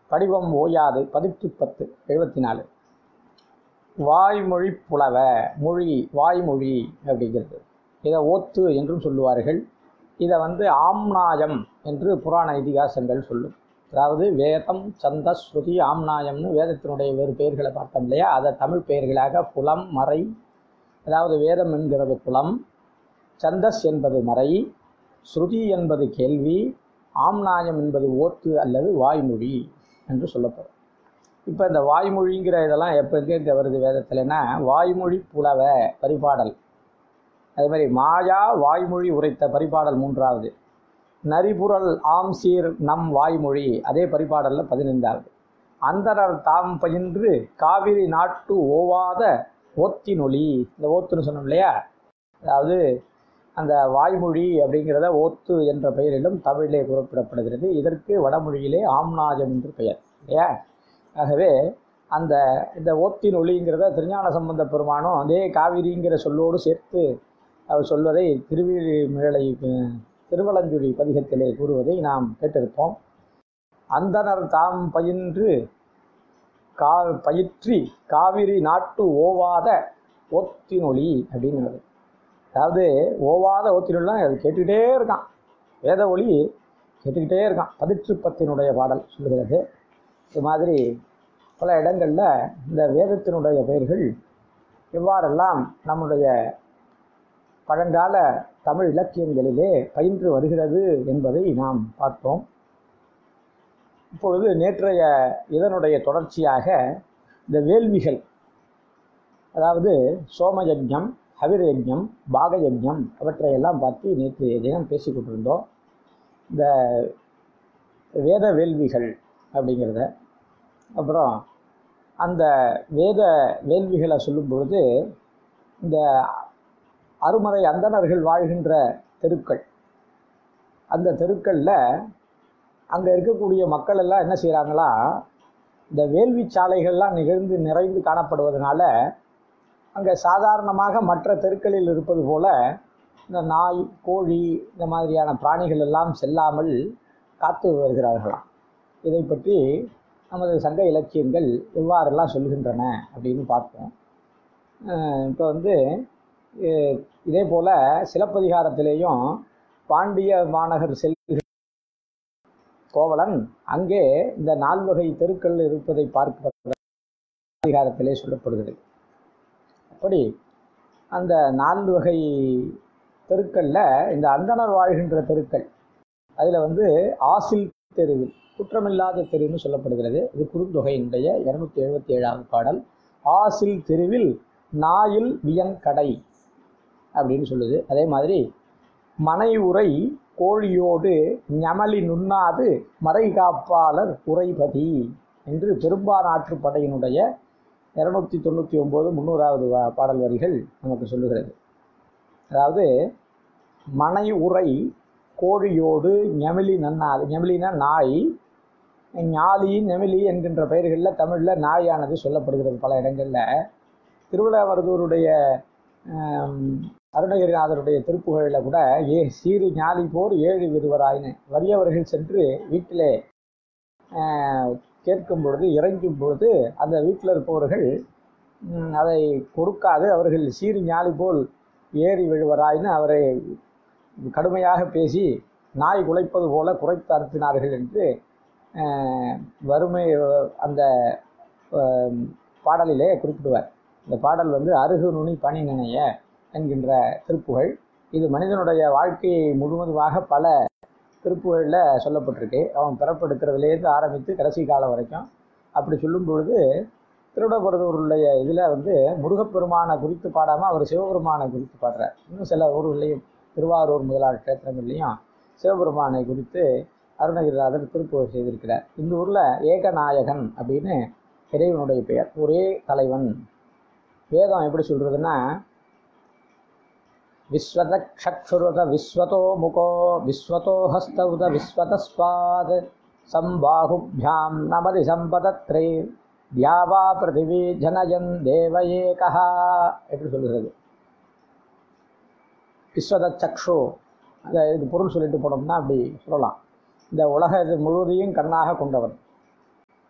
படிவம் ஓயாது பதிற்று பத்து எழுபத்தி நாலு வாய்மொழி புலவ மொழி வாய்மொழி அப்படிங்கிறது இதை ஓத்து என்றும் சொல்லுவார்கள் இதை வந்து ஆம்நாயம் என்று புராண இதிகாசங்கள் சொல்லும் அதாவது வேதம் சந்த ஸ்ருதி ஆம்நாயம்னு வேதத்தினுடைய வேறு பெயர்களை பார்த்தோம் இல்லையா அதை தமிழ் பெயர்களாக புலம் மறை அதாவது வேதம் என்கிறது புலம் சந்தஸ் என்பது மறை ஸ்ருதி என்பது கேள்வி ஆம்நாயம் என்பது ஓத்து அல்லது வாய்மொழி என்று சொல்லப்படும் இப்போ இந்த வாய்மொழிங்கிற இதெல்லாம் எப்போ எங்கே வருது வேதத்தில்னா வாய்மொழி புலவ பரிபாடல் அதே மாதிரி மாயா வாய்மொழி உரைத்த பரிபாடல் மூன்றாவது நரிபுரல் ஆம் சீர் நம் வாய்மொழி அதே பரிபாடலில் பதினைந்தாவது அந்தனர் தாம் பயின்று காவிரி நாட்டு ஓவாத ஓத்தினொலி இந்த ஓத்துன்னு சொன்னோம் இல்லையா அதாவது அந்த வாய்மொழி அப்படிங்கிறத ஓத்து என்ற பெயரிலும் தமிழிலே குறிப்பிடப்படுகிறது இதற்கு வடமொழியிலே ஆம்நாஜம் என்று பெயர் இல்லையா ஆகவே அந்த இந்த ஓத்தின் ஒளிங்கிறத திருஞான சம்பந்த பெருமானும் அதே காவிரிங்கிற சொல்லோடு சேர்த்து அவர் சொல்வதை திருவிழிமிழலை திருவலஞ்சுழி பதிகத்திலே கூறுவதை நாம் கேட்டிருப்போம் அந்தனர் தாம் பயின்று கா பயிற்றி காவிரி நாட்டு ஓவாத ஓத்தினொலி அப்படிங்கிறது அதாவது ஓவாத ஓத்தினொலிலாம் அது கேட்டுக்கிட்டே இருக்கான் வேத ஒளி கேட்டுக்கிட்டே இருக்கான் பதிற்று பத்தினுடைய பாடல் சொல்லுகிறது இது மாதிரி பல இடங்களில் இந்த வேதத்தினுடைய பெயர்கள் எவ்வாறெல்லாம் நம்முடைய பழங்கால தமிழ் இலக்கியங்களிலே பயின்று வருகிறது என்பதை நாம் பார்த்தோம் இப்பொழுது நேற்றைய இதனுடைய தொடர்ச்சியாக இந்த வேள்விகள் அதாவது சோமயஜம் ஹவிரயஜம் பாகயஜம் அவற்றையெல்லாம் பார்த்து நேற்று தினம் பேசி கொண்டிருந்தோம் இந்த வேத வேள்விகள் அப்படிங்கிறத அப்புறம் அந்த வேத வேள்விகளை சொல்லும் பொழுது இந்த அருமறை அந்தணர்கள் வாழ்கின்ற தெருக்கள் அந்த தெருக்களில் அங்கே இருக்கக்கூடிய மக்கள் எல்லாம் என்ன செய்கிறாங்களா இந்த வேள்வி சாலைகள்லாம் நிகழ்ந்து நிறைந்து காணப்படுவதனால அங்கே சாதாரணமாக மற்ற தெருக்களில் இருப்பது போல இந்த நாய் கோழி இந்த மாதிரியான பிராணிகள் எல்லாம் செல்லாமல் காத்து வருகிறார்களாம் இதை பற்றி நமது சங்க இலக்கியங்கள் எவ்வாறெல்லாம் சொல்கின்றன அப்படின்னு பார்த்தோம் இப்போ வந்து இதே போல் சிலப்பதிகாரத்திலேயும் பாண்டிய மாநகர் செல் கோவலன் அங்கே இந்த நால்வகை தெருக்கள் இருப்பதை பார்க்க அதிகாரத்திலே சொல்லப்படுகிறது அப்படி அந்த நான்கு வகை தெருக்களில் இந்த அந்தனர் வாழ்கின்ற தெருக்கள் அதில் வந்து ஆசில் தெருவில் குற்றமில்லாத தெருன்னு சொல்லப்படுகிறது இது குறுந்தொகையினுடைய இரநூத்தி எழுபத்தி ஏழாவது பாடல் ஆசில் தெருவில் நாயில் வியங்கடை அப்படின்னு சொல்லுது அதே மாதிரி மனை உரை கோழியோடு ஞமலி நுண்ணாது மறை காப்பாளர் உரைபதி என்று பெரும்பானாற்று படையினுடைய இரநூத்தி தொண்ணூற்றி ஒம்பது முந்நூறாவது பாடல் வரிகள் நமக்கு சொல்லுகிறது அதாவது மனை உரை கோழியோடு ஞெமிலி நன்னாது ஞெமிலினா நாய் ஞாலி நெமிலி என்கின்ற பெயர்களில் தமிழில் நாயானது சொல்லப்படுகிறது பல இடங்களில் திருவிழாவரதூருடைய அருணகிரிநாதருடைய திருப்புகழில் கூட ஏ சீறு ஞாலி போர் ஏழு விருவராயின்னு வறியவர்கள் சென்று வீட்டிலே கேட்கும் பொழுது இறங்கும் பொழுது அந்த வீட்டில் இருப்பவர்கள் அதை கொடுக்காது அவர்கள் சீறு ஞாலி போல் ஏறி விழுவராயின்னு அவரை கடுமையாக பேசி நாய் குலைப்பது போல குறைத்து அனுப்பினார்கள் என்று வறுமை அந்த பாடலிலே குறிப்பிடுவார் இந்த பாடல் வந்து அருகு நுனி பனி நினைய என்கின்ற திருப்புகழ் இது மனிதனுடைய வாழ்க்கையை முழுவதுமாக பல திருப்புகழில் சொல்லப்பட்டிருக்கு அவன் பிறப்பெடுக்கிறதுலேருந்து ஆரம்பித்து கடைசி காலம் வரைக்கும் அப்படி சொல்லும் பொழுது திருவிடபுரதூருடைய இதில் வந்து முருகப்பெருமானை குறித்து பாடாமல் அவர் சிவபெருமானை குறித்து பாடுறார் இன்னும் சில ஊர்களையும் திருவாரூர் முதலாளர் கஷேத்திரங்கள்லையும் சிவபெருமானை குறித்து அருணகிரிநாதர் திருப்புகழ் செய்திருக்கிறார் இந்த ஊரில் ஏகநாயகன் அப்படின்னு இறைவனுடைய பெயர் ஒரே தலைவன் வேதம் எப்படி சொல்கிறதுன்னா விஸ்வதக்ஷுருத விஸ்வதோ முகோ விஸ்வதோ ஹஸ்தவுத விஸ்வதஸ்வாத் சம்பாகுபியாம் நமதி சம்பதத்ரே தியாவா பிருத்திவி ஜனயன் தேவ ஏகா என்று சொல்கிறது விஸ்வத சக்ஷு அந்த இதுக்கு பொருள் சொல்லிட்டு போனோம்னா அப்படி சொல்லலாம் இந்த உலக இது முழுவதையும் கண்ணாக கொண்டவன்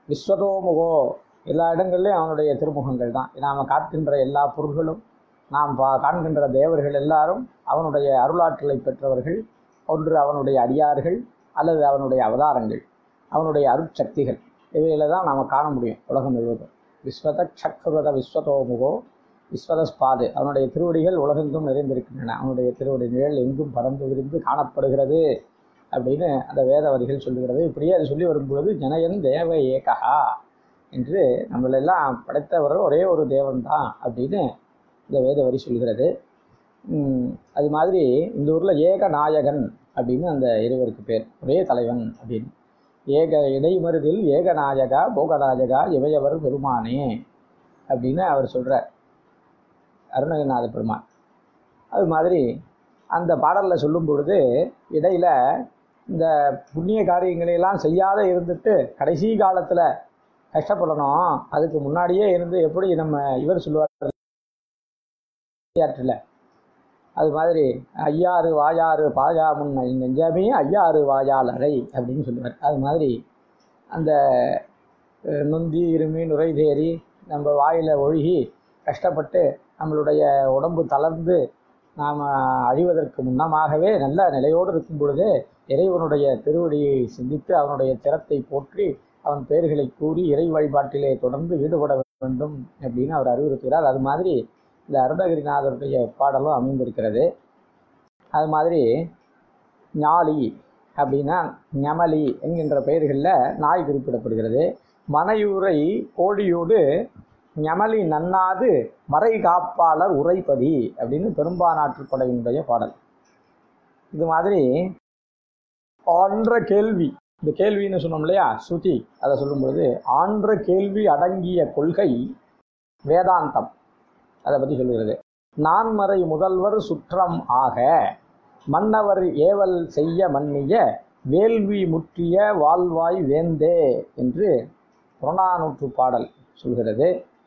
விஸ்வதோமுகோ எல்லா இடங்கள்லையும் அவனுடைய திருமுகங்கள் தான் நாம் காட்டுகின்ற எல்லா பொருள்களும் நாம் பா காண்கின்ற தேவர்கள் எல்லாரும் அவனுடைய அருளாற்றலை பெற்றவர்கள் ஒன்று அவனுடைய அடியார்கள் அல்லது அவனுடைய அவதாரங்கள் அவனுடைய அருட்சக்திகள் இவையில தான் நாம் காண முடியும் உலகம் முழுவதும் விஸ்வத சக்கரத விஸ்வதோமுகோ விஸ்வதஸ்பாது அவனுடைய திருவடிகள் உலகெங்கும் நிறைந்திருக்கின்றன அவனுடைய திருவடி நிழல் எங்கும் பறந்து விரிந்து காணப்படுகிறது அப்படின்னு அந்த வேத வரிகள் சொல்லுகிறது இப்படியே அது சொல்லி வரும்பொழுது ஜனயன் தேவ ஏகா என்று நம்மளெல்லாம் படைத்தவர் ஒரே ஒரு தேவன் தான் அப்படின்னு இந்த வேத வரி சொல்கிறது உம், அது மாதிரி இந்த ஊரில் ஏக நாயகன் அப்படின்னு அந்த இறைவருக்கு பேர் ஒரே தலைவன் அப்படின்னு ஏக இடைமருதில் ஏகநாயகா போகநாயகா இவையவர் பெருமானே அப்படின்னு அவர் சொல்கிறார் அருணகிரிநாத பெருமான் அது மாதிரி அந்த பாடலில் சொல்லும் பொழுது இடையில இந்த புண்ணிய காரியங்களையெல்லாம் செய்யாத இருந்துட்டு கடைசி காலத்தில் கஷ்டப்படணும் அதுக்கு முன்னாடியே இருந்து எப்படி நம்ம இவர் சொல்லுவார் விளையாட்டில் அது மாதிரி ஐயாறு வாயாறு பாயா முன்ன நெஞ்சமே ஐயாறு வாயால் அறை அப்படின்னு சொல்லுவார் அது மாதிரி அந்த அஹ், நொந்தி இருமி நுரைதேறி நம்ம வாயில் ஒழுகி கஷ்டப்பட்டு நம்மளுடைய உடம்பு தளர்ந்து நாம் அழிவதற்கு முன்னமாகவே நல்ல நிலையோடு இருக்கும் பொழுது இறைவனுடைய திருவடியை சிந்தித்து அவனுடைய திறத்தை போற்றி அவன் பெயர்களை கூறி இறை வழிபாட்டிலே தொடர்ந்து ஈடுபட வேண்டும் அப்படின்னு அவர் அறிவுறுத்துகிறார் அது மாதிரி இந்த அருணகிரிநாதருடைய பாடலும் அமைந்திருக்கிறது அது மாதிரி ஞாலி அப்படின்னா ஞமலி என்கின்ற பெயர்களில் நாய் குறிப்பிடப்படுகிறது மனையுரை கோழியோடு ஞமலி நன்னாது மறை காப்பாளர் உரைப்பதி அப்படின்னு பெரும்பானாற்றுப்படையினுடைய பாடல் இது மாதிரி ஆன்ற கேள்வி இந்த கேள்வின்னு சொன்னோம் இல்லையா ஸ்ருதி அதை சொல்லும்பொழுது ஆன்ற கேள்வி அடங்கிய கொள்கை வேதாந்தம் அதை பற்றி சொல்லுகிறது நான்மறை முதல்வர் சுற்றம் ஆக மன்னவர் ஏவல் செய்ய மன்னிய வேள்வி முற்றிய வாழ்வாய் வேந்தே என்று புறநானூற்று பாடல் சொல்கிறது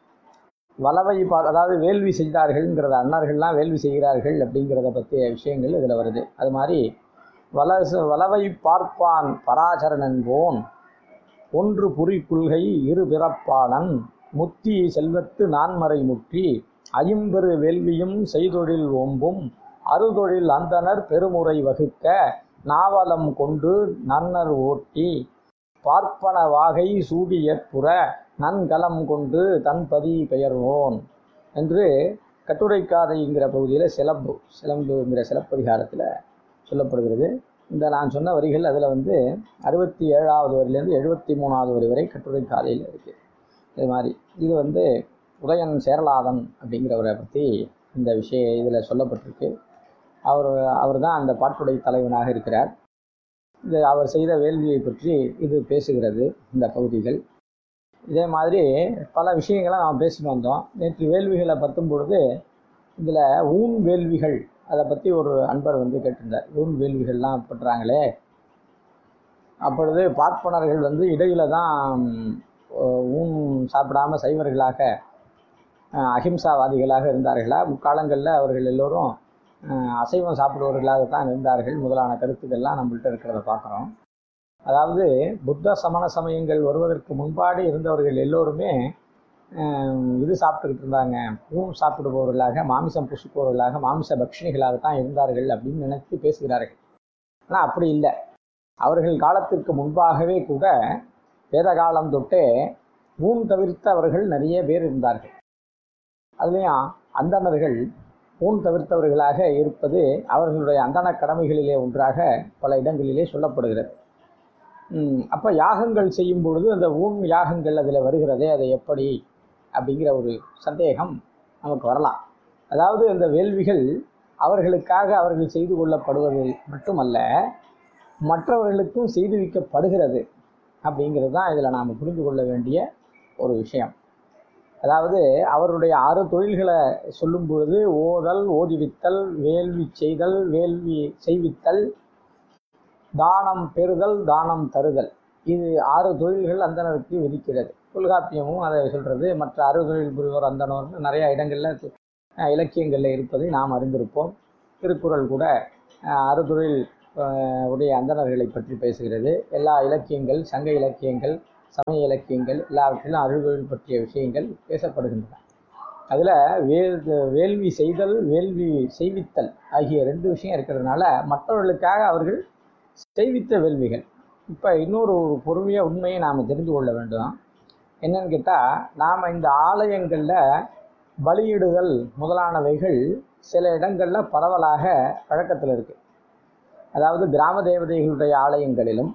வலவை பா அதாவது வேள்வி செய்தார்கள்ங்கிறத அன்னார்கள்லாம் வேள்வி செய்கிறார்கள் அப்படிங்கிறத பற்றிய விஷயங்கள் இதில் வருது அது மாதிரி வலச வலவை பார்ப்பான் பராசரணன் போன் ஒன்று புரி கொள்கை இரு பிறப்பாளன் முத்தி செல்வத்து நான்மறை முற்றி ஐம்பெரு வேள்வியும் செய்தொழில் ஓம்பும் அறுதொழில் அந்தனர் பெருமுறை வகுக்க நாவலம் கொண்டு நன்னர் ஓட்டி பார்ப்பன வாகை சூடிய புற நன்கலம் கொண்டு தன்பதி பெயர்வோன் என்று கட்டுரைக்காதைங்கிற பகுதியில் சிலம்பு சிலம்புங்கிற சிலப்பதிகாரத்தில் சொல்லப்படுகிறது இந்த நான் சொன்ன வரிகள் அதில் வந்து அறுபத்தி ஏழாவது வரியிலேருந்து எழுபத்தி மூணாவது வரி வரை கட்டுரைக்காதையில் இருக்குது இது மாதிரி இது வந்து உதயன் சேரலாதன் அப்படிங்கிறவரை பற்றி இந்த விஷய இதில் சொல்லப்பட்டிருக்கு அவர் அவர் தான் அந்த பாட்டுடை தலைவனாக இருக்கிறார் இது அவர் செய்த வேள்வியை பற்றி இது பேசுகிறது இந்த பகுதிகள் இதே மாதிரி பல விஷயங்களை நாம் பேசிட்டு வந்தோம் நேற்று வேள்விகளை பற்றும் பொழுது இதில் ஊன் வேள்விகள் அதை பற்றி ஒரு அன்பர் வந்து கேட்டிருந்தார் ஊன் வேள்விகள்லாம் பண்ணுறாங்களே அப்பொழுது பார்ப்பனர்கள் வந்து இடையில தான் அஹ், ஊன் சாப்பிடாம சைவர்களாக அஹ், அஹிம்சாவாதிகளாக இருந்தார்களா முக்காலங்களில் அவர்கள் எல்லோரும் அஹ், அசைவம் சாப்பிடுபவர்களாகத்தான் இருந்தார்கள் முதலான கருத்துக்கள்லாம் நம்மள்ட்ட இருக்கிறத பார்க்குறோம் அதாவது புத்த சமண சமயங்கள் வருவதற்கு முன்பாடு இருந்தவர்கள் எல்லோருமே அஹ், இது சாப்பிட்டுக்கிட்டு இருந்தாங்க ஊன் சாப்பிடுபவர்களாக மாமிசம் புசிப்பவர்களாக மாமிச பக்ஷிணிகளாகத்தான் இருந்தார்கள் அப்படின்னு நினைத்து பேசுகிறார்கள் ஆனால் அப்படி இல்லை அவர்கள் காலத்திற்கு முன்பாகவே கூட வேத காலம் தொட்டே ஊன் தவிர்த்த அவர்கள் நிறைய பேர் இருந்தார்கள் அதுலேயும் அந்தணர்கள் ஊன் தவிர்த்தவர்களாக இருப்பது அவர்களுடைய அந்தண கடமைகளிலே ஒன்றாக பல இடங்களிலே சொல்லப்படுகிறது அப்போ யாகங்கள் செய்யும் பொழுது அந்த ஊன் யாகங்கள் அதில் வருகிறதே அது எப்படி அப்படிங்கிற ஒரு சந்தேகம் நமக்கு வரலாம் அதாவது அந்த வேள்விகள் அவர்களுக்காக அவர்கள் செய்து கொள்ளப்படுவது மட்டுமல்ல மற்றவர்களுக்கும் செய்து வைக்கப்படுகிறது அப்படிங்கிறது தான் இதில் நாம் புரிந்து கொள்ள வேண்டிய ஒரு விஷயம் அதாவது அவருடைய ஆறு தொழில்களை சொல்லும் பொழுது ஓதல் ஓதிவித்தல் வேள்வி செய்தல் வேள்வி செய்வித்தல் தானம் பெறுதல் தானம் தருதல் இது ஆறு தொழில்கள் அந்தனருக்கு விதிக்கிறது தொல்காப்பியமும் அதை சொல்கிறது மற்ற அறு தொழில் புரிவோர் அந்தனர்னு நிறைய இடங்களில் அஹ், இலக்கியங்களில் இருப்பதை நாம் அறிந்திருப்போம் திருக்குறள் கூட அஹ், அறுதொழில் அஹ், உடைய அந்தணர்களை பற்றி பேசுகிறது எல்லா இலக்கியங்கள் சங்க இலக்கியங்கள் சமய இலக்கியங்கள் எல்லாவற்றிலும் அருள்கொழில் பற்றிய விஷயங்கள் பேசப்படுகின்றன அதில் வேல் வேள்வி செய்தல் வேள்வி செய்வித்தல் ஆகிய ரெண்டு விஷயம் இருக்கிறதுனால மற்றவர்களுக்காக அவர்கள் செய்வித்த வேள்விகள் இப்போ இன்னொரு ஒரு பொறுமைய உண்மையை நாம் தெரிந்து கொள்ள வேண்டும் என்னன்னு கேட்டால் நாம் இந்த ஆலயங்களில் பலியிடுதல் முதலானவைகள் சில இடங்களில் பரவலாக பழக்கத்தில் இருக்குது அதாவது கிராம தேவதைகளுடைய ஆலயங்களிலும்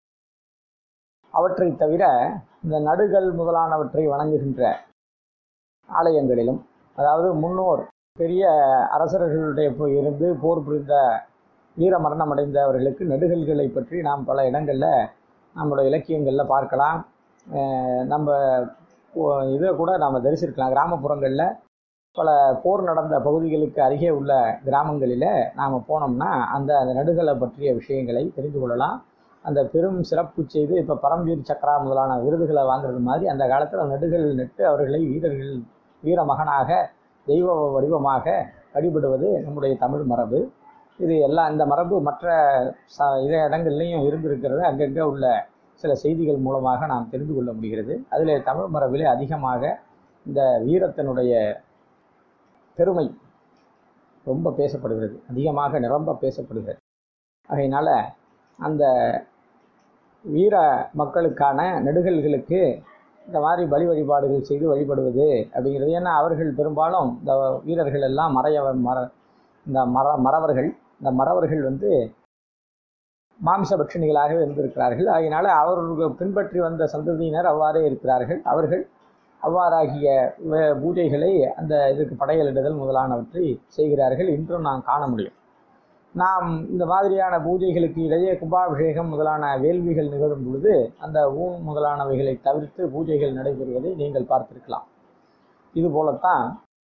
அவற்றை தவிர இந்த நடுகள் முதலானவற்றை வணங்குகின்ற ஆலயங்களிலும் அதாவது முன்னோர் பெரிய அரசர்களுடைய போ- இருந்து போர் புரிந்த வீர மரணம் அடைந்தவர்களுக்கு நடுகல்களை பற்றி நாம் பல இடங்களில் நம்மளோட இலக்கியங்களில் பார்க்கலாம் அஹ் நம்ம ஓ- இதை கூட நாம் தரிசிருக்கலாம் கிராமப்புறங்களில் பல போர் நடந்த பகுதிகளுக்கு அருகே உள்ள கிராமங்களில் நாம் போனோம்னா அந்த அந்த நடுகளை பற்றிய விஷயங்களை தெரிந்து கொள்ளலாம் அந்த பெரும் சிறப்பு செய்து இப்போ பரம்வீர் சக்ரா முதலான விருதுகளை வாங்குறது மாதிரி அந்த காலத்தில் நடுகள் நட்டு அவர்களை வீரர்கள் வீர மகனாக தெய்வ வடிவமாக வழிபடுவது நம்முடைய தமிழ் மரபு இது எல்லாம் இந்த மரபு மற்ற ச இத இடங்கள்லையும் இருந்திருக்கிறது அங்கங்கே உள்ள சில செய்திகள் மூலமாக நாம் தெரிந்து கொள்ள முடிகிறது அதில் தமிழ் மரபிலே அதிகமாக இந்த வீரத்தினுடைய பெருமை ரொம்ப பேசப்படுகிறது அதிகமாக நிரம்ப பேசப்படுகிறது ஆகையினால அந்த வீர மக்களுக்கான நெடுகல்களுக்கு இந்த மாதிரி பலி வழிபாடுகள் செய்து வழிபடுவது அப்படிங்கிறது ஏன்னா அவர்கள் பெரும்பாலும் இந்த வீரர்கள் எல்லாம் மறையவ மர இந்த மர மறவர்கள் இந்த மறவர்கள் வந்து மாம்ச பட்சணிகளாகவே இருந்திருக்கிறார்கள் ஆகையினால அவர்கள் பின்பற்றி வந்த சந்ததியினர் அவ்வாறே இருக்கிறார்கள் அவர்கள் அவ்வாறாகிய வே- பூஜைகளை அந்த இதற்கு படையலிடுதல் முதலானவற்றை செய்கிறார்கள் இன்றும் நாம் காண முடியும் நாம் இந்த மாதிரியான பூஜைகளுக்கு இடையே கும்பாபிஷேகம் முதலான வேள்விகள் நிகழும் பொழுது அந்த ஊன் முதலானவைகளை தவிர்த்து பூஜைகள் நடைபெறுவதை நீங்கள் பார்த்திருக்கலாம் இது போலத்தான்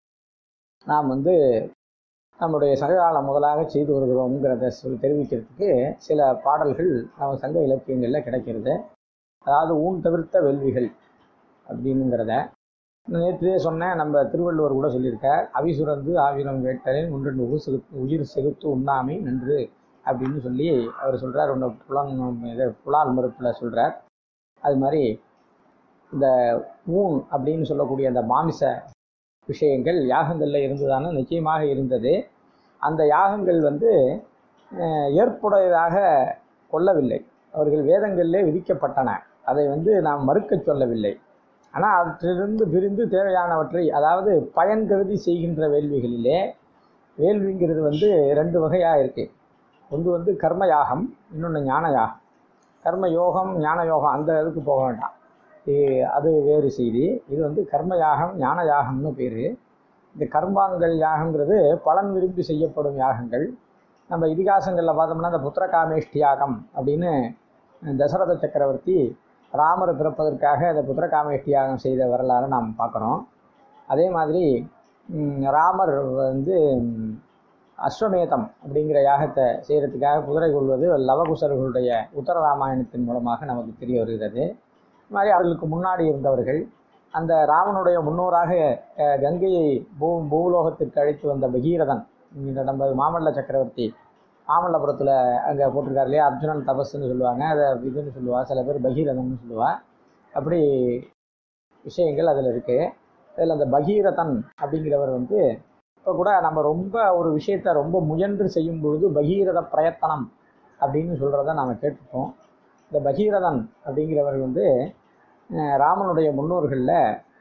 நாம் வந்து நம்முடைய சங்ககாலம் முதலாக செய்து வருகிறோம்ங்கிறத சொல்லி தெரிவிக்கிறதுக்கு சில பாடல்கள் நம்ம சங்க இலக்கியங்களில் கிடைக்கிறது அதாவது ஊன் தவிர்த்த வேள்விகள் அப்படின்னுங்கிறத நேற்றே சொன்னேன் நம்ம திருவள்ளுவர் கூட சொல்லியிருக்கார் அவிசுரந்து ஆவிரம் வேட்டலின் ஒன்றெண்டு உயிர் செகுத்து உயிர் செகுத்து உண்ணாமை நன்று அப்படின்னு சொல்லி அவர் சொல்கிறார் ஒன்று புலன் இதை புலால் மறுப்பில் சொல்கிறார் அது மாதிரி இந்த ஊன் அப்படின்னு சொல்லக்கூடிய அந்த மாமிச விஷயங்கள் யாகங்களில் இருந்ததான நிச்சயமாக இருந்தது அந்த யாகங்கள் வந்து அஹ், ஏற்புடையதாக கொள்ளவில்லை அவர்கள் வேதங்களிலே விதிக்கப்பட்டன அதை வந்து நாம் மறுக்கச் சொல்லவில்லை ஆனால் அவற்றிலிருந்து பிரிந்து தேவையானவற்றை அதாவது பயன் கருதி செய்கின்ற வேள்விகளிலே வேள்விங்கிறது வந்து ரெண்டு வகையாக இருக்குது ஒன்று வந்து கர்ம யாகம் இன்னொன்று ஞான யாகம் கர்ம யோகம் ஞான யோகம் அந்த இதுக்கு போக வேண்டாம் இ- அது வேறு செய்தி இது வந்து கர்ம யாகம் ஞான யாகம்னு பேர் இந்த கர்மாங்கள் யாகங்கிறது பலன் விரும்பி செய்யப்படும் யாகங்கள் நம்ம இதிகாசங்களில் பார்த்தோம்னா இந்த புத்திரகாமேஷ்டி யாகம் அப்படின்னு தசரத சக்கரவர்த்தி ராமர் பிறப்பதற்காக இந்த புத்திரகாமேஷ்டி யாகம் செய்த வரலாறு நாம் பார்க்குறோம் அதே மாதிரி ம், ராமர் வந்து ம், அஸ்வமேதம் அப்படிங்கிற யாகத்தை செய்கிறதுக்காக குதிரை கொள்வது லவகுசர்களுடைய உத்தர ராமாயணத்தின் மூலமாக நமக்கு தெரிய வருகிறது இது மாதிரி அவர்களுக்கு முன்னாடி இருந்தவர்கள் அந்த ராமனுடைய முன்னோராக அஹ், கங்கையை பூ பூலோகத்திற்கு அழைத்து வந்த பகீரதன் இந்த நம்ம மாமல்ல சக்கரவர்த்தி மாமல்லபுரத்தில் அங்கே போட்டிருக்காரு இல்லையா அர்ஜுனன் தபஸ்ன்னு சொல்லுவாங்க அதை இதுன்னு சொல்லுவா சில பேர் பகீரதன்னு சொல்லுவா அப்படி விஷயங்கள் அதில் இருக்குது அதில் அந்த பகீரதன் அப்படிங்கிறவர் வந்து இப்போ கூட நம்ம ரொம்ப ஒரு விஷயத்தை ரொம்ப முயன்று செய்யும் பொழுது பகீரத பிரயத்தனம் அப்படின்னு சொல்கிறத நாம் கேட்டிருப்போம் இந்த பகீரதன் அப்படிங்கிறவர் வந்து அஹ், ராமனுடைய முன்னோர்களில்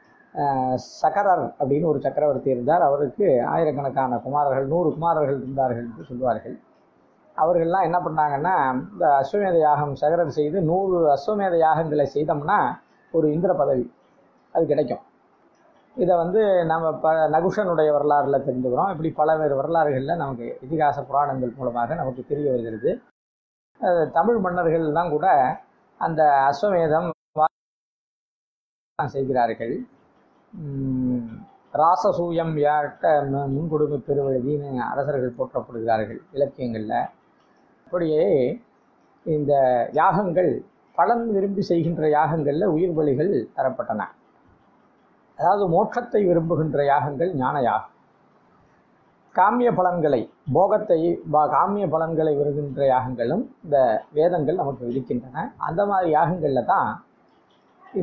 சகரர் அப்படின்னு ஒரு சக்கரவர்த்தி இருந்தார் அவருக்கு ஆயிரக்கணக்கான குமாரர்கள் நூறு குமாரர்கள் இருந்தார்கள் என்று சொல்வார்கள் அவர்கள்லாம் என்ன பண்ணாங்கன்னா இந்த அஸ்வமேத யாகம் சகரர் செய்து நூறு அஸ்வமேத யாகங்களை செய்தோம்னா ஒரு இந்திர பதவி அது கிடைக்கும் இதை வந்து நம்ம ப நகுஷனுடைய வரலாறுல தெரிஞ்சுக்கிறோம் இப்படி பலவேறு வரலாறுகளில் நமக்கு இதிகாச புராணங்கள் மூலமாக நமக்கு தெரிய வருகிறது அஹ் தமிழ் மன்னர்கள் தான் கூட அந்த அஸ்வமேதம் வா- செய்கிறார்கள் உம், ராசசூயம் யாட்ட மு- முன்கொடுமை பெருவழுதின்னு அரசர்கள் போற்றப்படுகிறார்கள் இலக்கியங்களில் அப்படியே இந்த யாகங்கள் பலன் விரும்பி செய்கின்ற யாகங்களில் உயிர் பலிகள் தரப்பட்டன அதாவது மோட்சத்தை விரும்புகின்ற யாகங்கள் ஞான யாகம் காமிய பலன்களை போகத்தை பா- காமிய பலன்களை விரும்புகின்ற யாகங்களும் இந்த வேதங்கள் நமக்கு விதிக்கின்றன அந்த மாதிரி யாகங்களில் தான்